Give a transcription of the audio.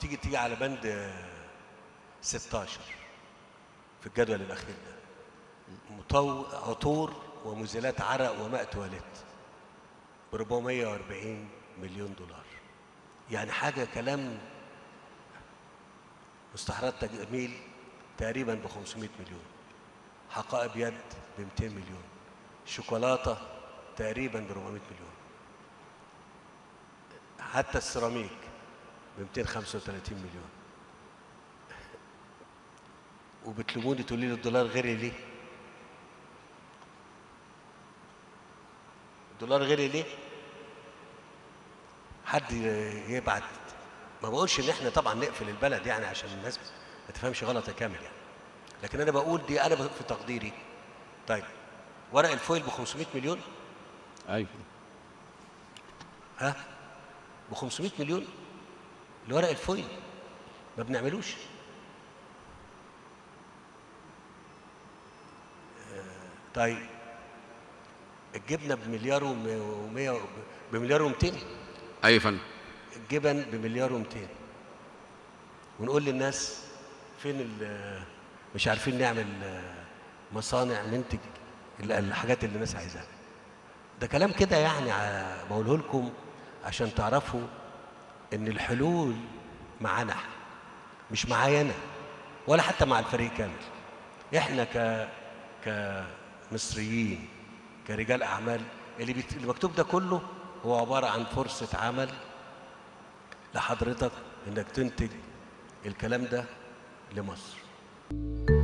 تيجي تيجي على بند آه، 16 في الجدول الاخير ده مطو... عطور ومزيلات عرق وماء تواليت ب 440 مليون دولار يعني حاجه كلام مستحضرات تجميل تقريبا ب 500 مليون حقائب يد ب 200 مليون شوكولاته تقريبا ب 400 مليون حتى السيراميك ب 235 مليون وبتلوموني تقولي لي الدولار غيري ليه؟ الدولار غيري ليه؟ حد يبعت ما بقولش ان احنا طبعا نقفل البلد يعني عشان الناس ما تفهمش غلط يا كامل يعني لكن انا بقول دي انا في تقديري طيب ورق الفويل ب 500 مليون ايوه ها ب 500 مليون لورق الفويل ما بنعملوش آه، طيب الجبنه بمليار و100 بمليار و200 ايوه يا فندم الجبن بمليار و200 ونقول للناس فين ال- مش عارفين نعمل آه، مصانع ننتج ال- الحاجات اللي الناس عايزاها ده كلام كده يعني ع- بقوله لكم عشان تعرفوا ان الحلول معانا احنا مش معايا انا ولا حتى مع الفريق كامل احنا ك كمصريين كرجال اعمال اللي, بيت... اللي مكتوب ده كله هو عباره عن فرصه عمل لحضرتك انك تنتج الكلام ده لمصر